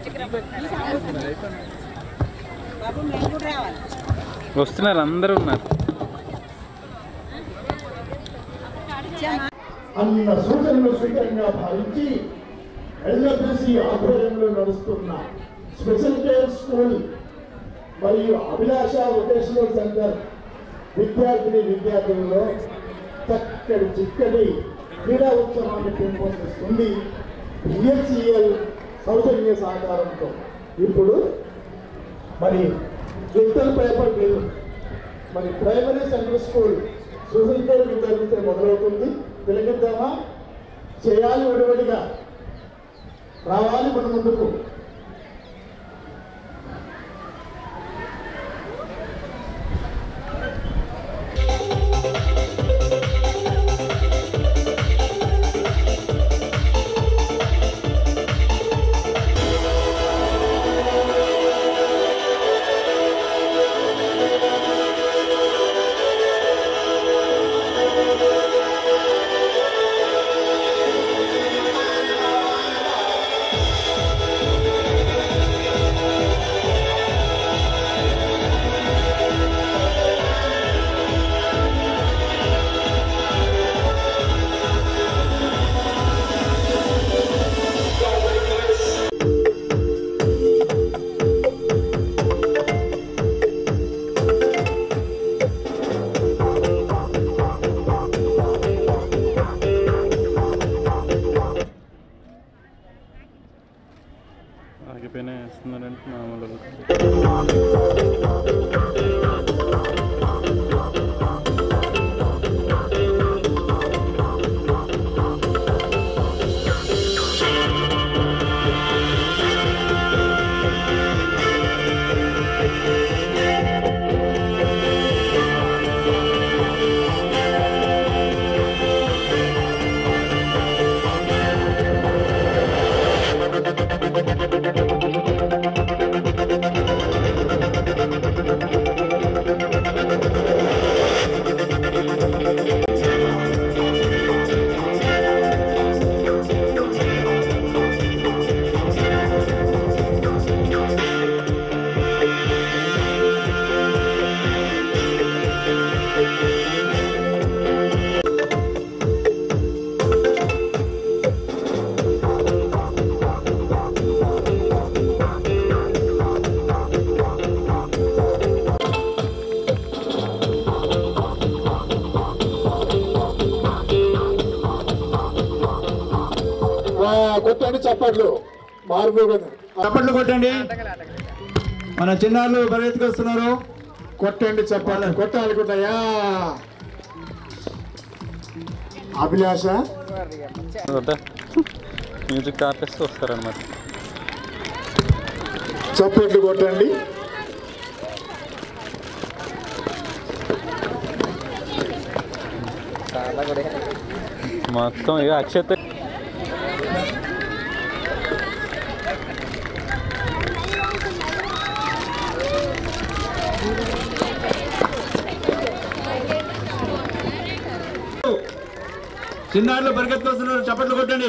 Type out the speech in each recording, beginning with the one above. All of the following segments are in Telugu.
వస్తున్నారు అందరూ ఉన్నారు అన్న సూచనలు స్వీకరంగా భావించి ఎల్ఎఫ్ఎసి ఆధ్వర్యంలో నడుస్తున్న స్పెషల్ కేర్ స్కూల్ మరియు అభిలాష వొకేషనల్ సెంటర్ విద్యార్థిని విద్యార్థులలో చక్కటి చిక్కటి క్రీడా ఉత్సవాన్ని పెంపొందిస్తుంది బిఎస్సిఎల్ సౌజన్య సహకారంతో ఇప్పుడు మరి ఇంటర్ పేపర్ బిల్ మరి primary centre school social care విద్యార్థితో మొదలవుతుంది వెలిగిద్దామా చేయాలి విడివడిగా రావాలి మన ముందుకు ఆగిపోయినా వేస్తున్నారంటే మామూలు కొట్టండి చప్పట్లు మారుమోగదు చప్పట్లు కొట్టండి మన చిన్నారులు పరిగెత్తుకొస్తున్నారు కొట్టండి చప్పట్లు కొట్టాలి కొట్టయా అభిలాష మ్యూజిక్ ఆర్టిస్ట్ వస్తారనమాట చప్పట్లు కొట్టండి మొత్తం ఇక అక్షత చిన్నారులు పరిగెత్తుకొస్తున్నారు చప్పట్లు కొట్టండి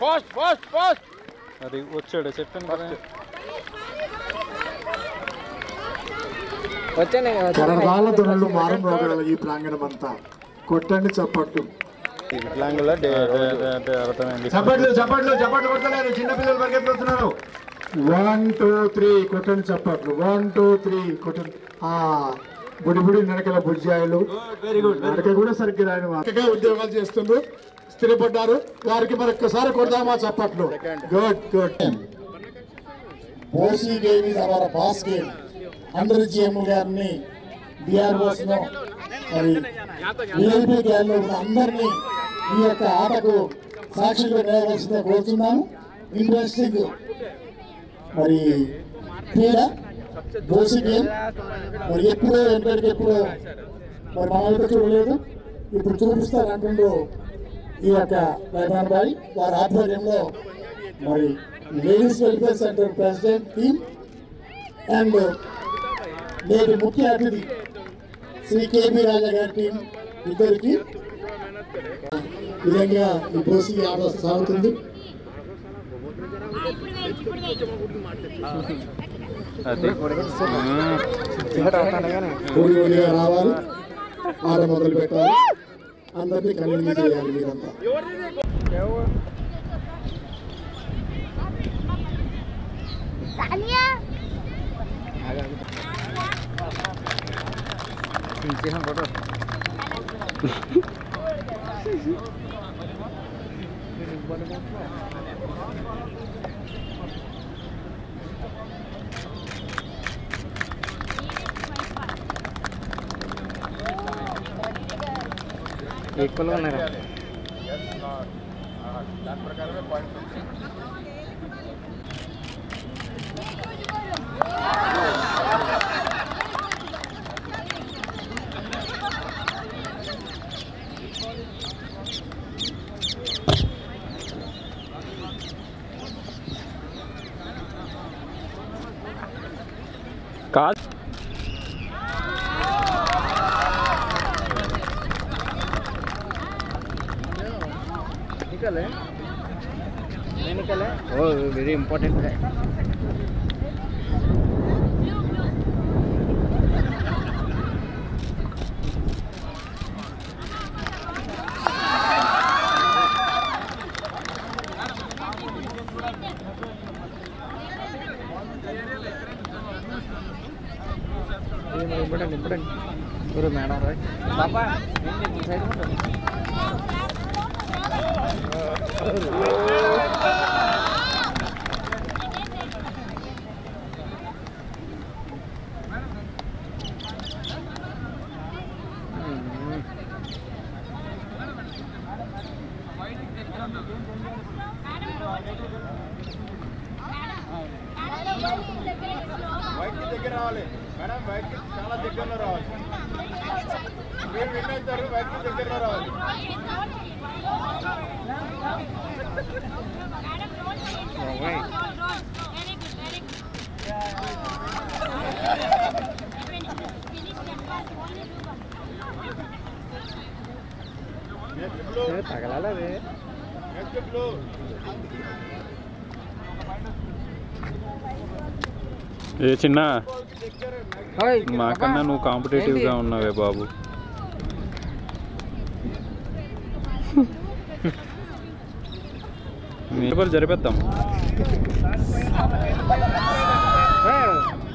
అది వచ్చాడు చెప్పాను కదా కరదాల ధ్వనులు మారం రోగల ఈ ప్రాంగణం అంతా కొట్టండి చప్పట్లు వికలాంగుల డే అదే అదే అదే అర్థమైంది చప్పట్లు చప్పట్లు చప్పట్లు కొట్టలేరు చిన్న పిల్లలు పరిగెత్తుకొస్తున్నారు వన్ టూ త్రీ కొట్టండి చప్పట్లు వన్ టూ త్రీ కొట్టండి ఆ బుడి బుడి నడకల బుజ్జాయిలు వెరీ గుడ్ నడక కూడా సరిగ్గా రాని వారు. చక్కగా ఉద్యోగాలు చేస్తుండ్రు స్థిరపడ్డారు వారికి మరొక్కసారి కొడదామా చప్పట్లు good good OC game is our boss game అందరి జిఎం గారిని బిఆర్ఓస్ ను మరి విఐపి గ్యాల్లో ఉన్న అందరినీ ఈ యొక్క ఆటకు సాక్షిగా వేయవలసిందిగా కోరుతున్నాను ఇంట్రెస్టింగ్ మరి క్రీడ బోసి గేమ్ మరి ఎప్పుడో వెనకడికి ఎప్పుడో మరి మా వైపు చూడలేదు ఇప్పుడు చూపిస్తారు అంటుండ్రు ఈ యొక్క రైతాన్ బాయ్ వారి ఆధ్వర్యంలో మరి ladies welfare centre president team and నేటి ముఖ్య అతిథి శ్రీ కేబి రాజా గారి టీం ఇద్దరికి విధంగా ఈ బోసి ఆట సాగుతుంది అది మ్మ్. ఓడి ఓడిగా రావాలి ఆట మొదలు పెట్టాలి అందరినీ కన్విన్స్ చేయాలి మీరంతా Tanya. ఈక్వల్గా ఉన్నారా కాదు निकल है नहीं निकल है वो वेरी इंपॉर्टेंट है ఇంపార్టెంట్ ఇంపార్టెంట్ ఎవరు మేడం రాయ్ పాపా ఏంటి సైడ్ ఉంటుంది దగ్గర రావాలి మేడం బయటకి చాలా దగ్గరలో రావాలి మీరు విన్ అవుతారు బయటకి దగ్గరలో రావాలి తగలాలి అది నెక్స్ట్ బ్లూ ఏ చిన్న ఓయ్, మాకన్నా నువ్వు కాంపిటేటివ్గా ఉన్నావే బాబు పేపర్ జరిపేద్దాం ఏయ్,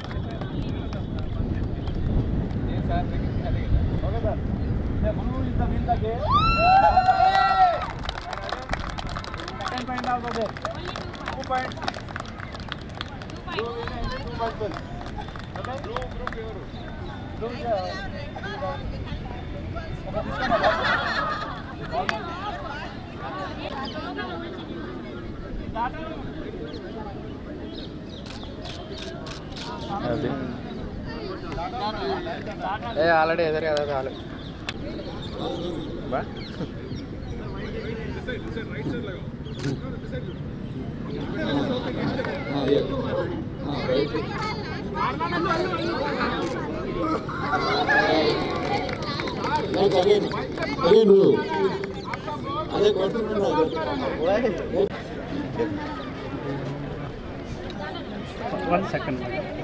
అది ఏ ఆల్రెడీ ఎదురు కదా చాలు బా Next again. Again నువ్వు అదే కొడుతున్నాడు వన్ సెకండ్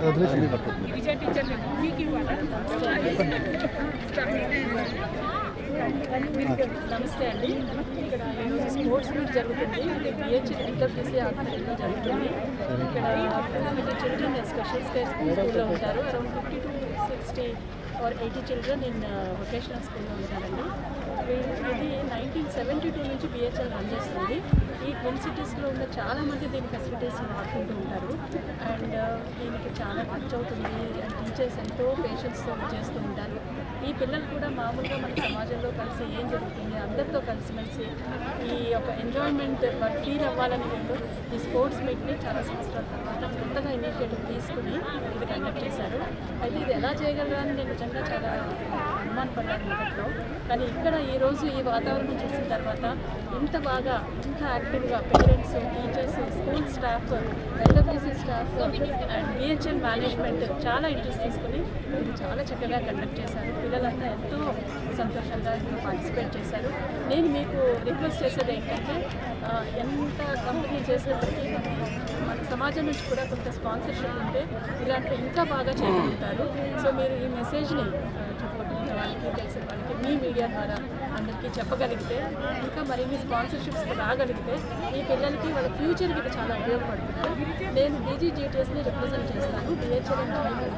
నమస్తే అండి ఇక్కడ ఈరోజు స్పోర్ట్స్ మీట్ జరుగుతుంది ఇది బిహెచ్ ఎన్డబ్ల్యూసీ ఆధ్వర్యంలో జరుగుతుంది ఇక్కడ ఫిఫ్టీ చిల్డ్రన్ స్పెషల్ స్కేర్ స్కూల్లో ఉంటారు around fifty to sixty or eighty children in vocational స్కూల్లో ఉంటారండి వీ- ఇది నైన్టీన్ సెవెంటీ టూ నుంచి బిహెచ్ఎల్ రన్ చేస్తుంది ఈ ట్విన్ సిటీస్లో ఉన్న చాలా మంది దీని ఫెసిలిటీస్ వాడుకుంటూ ఉంటారు అండ్ దీనికి చాలా ఖర్చు అవుతుంది అండ్ టీచర్స్ ఎంతో పేషెన్స్తో చేస్తూ ఉంటారు ఈ పిల్లలు కూడా మామూలుగా మన సమాజంలో కలిసి ఏం జరుగుతుంది అందరితో కలిసిమెలిసి ఈ యొక్క ఎంజాయ్మెంట్ వాళ్ళు ఫీల్ అవ్వాలని ముందు ఈ స్పోర్ట్స్ మీట్ని చాలా సంవత్సరాల తర్వాత కొత్తగా ఇనిషియేటివ్ తీసుకుని ఇది కండక్ట్ చేశారు అయితే ఇది ఎలా చేయగలరా అని నేను నిజంగా చాలా అనుమానపడ్డాను మొదట్లో కానీ ఇక్కడ ఈరోజు ఈ వాతావరణం చూసిన తర్వాత ఇంత బాగా ఇంత యాక్టివ్గా parents teachers school staff LWC staff and BHEL management చాలా ఇంట్రెస్ట్ తీసుకుని ఇది చాలా చక్కగా కండక్ట్ చేశారు పిల్లలంతా ఎంతో సంతోషంగా ఇందులో పార్టిసిపేట్ చేశారు నేను మీకు రిక్వెస్ట్ చేసేది ఏంటంటే ఆ, ఎంత కంపెనీ చేసినప్పటికీ మన సమాజం నుంచి కూడా కొంత స్పాన్సర్షిప్ ఉంటే ఇలాంటివి ఇంకా బాగా చేయగలుగుతారు సో మీరు ఈ మెసేజ్ని చుట్టుపక్కల వాళ్ళకి తెలిసిన వాళ్ళకి మీ మీడియా ద్వారా అందరికీ చెప్పగలిగితే ఇంకా మరిన్ని స్పాన్సర్షిప్స్ రాగలిగితే ఈ పిల్లలకి వాళ్ళ ఫ్యూచర్కి ఇది చాలా ఉపయోగపడుతుంది నేను బీజీజీటీఎస్ని రిప్రజెంట్ చేస్తాను బిహెచ్ఎల్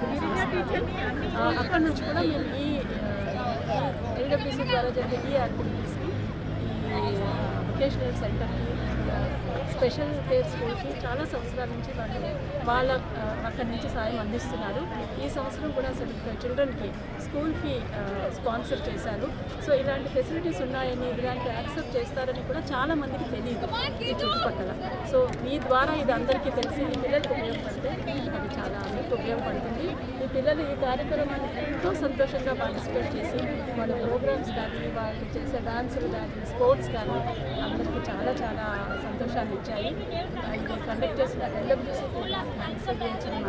అక్కడ నుంచి కూడా మేము ఈ ఎల్డబ్ల్యూసీ ద్వారా జరిగే ఈ యాక్టివిటీస్కి ఈ వొకేషనల్ సెంటర్కి స్పెషల్ కేర్ స్కూల్కి చాలా సంవత్సరాల నుంచి వాళ్ళు వాళ్ళ ఆ, అక్కడి నుంచి సాయం అందిస్తున్నారు ఈ సంవత్సరం కూడా అసలు చిల్డ్రన్కి స్కూల్ ఫీ స్పాన్సర్ చేశారు సో ఇలాంటి ఫెసిలిటీస్ ఉన్నాయని ఇలాంటి యాక్సెప్ట్ చేస్తారని కూడా చాలా మందికి తెలియదు ఈ చుట్టుపక్కల సో మీ ద్వారా ఇది అందరికీ తెలిసి ఈ పిల్లలకు ఉపయోగపడితే అది చాలా అందరికీ ఉపయోగపడుతుంది ఈ పిల్లలు ఈ కార్యక్రమాన్ని ఎంతో సంతోషంగా పార్టిసిపేట్ చేసి వాళ్ళ ప్రోగ్రామ్స్ కానీ వాళ్ళు చేసే డాన్సులు కానీ స్పోర్ట్స్ కానీ అందరికీ చాలా చాలా సంతోషాన్ని ఇచ్చాయి ఆ, ఇది కండక్ట్ చేసిన ఎల్ఎంజీసీ థ్యాంక్స్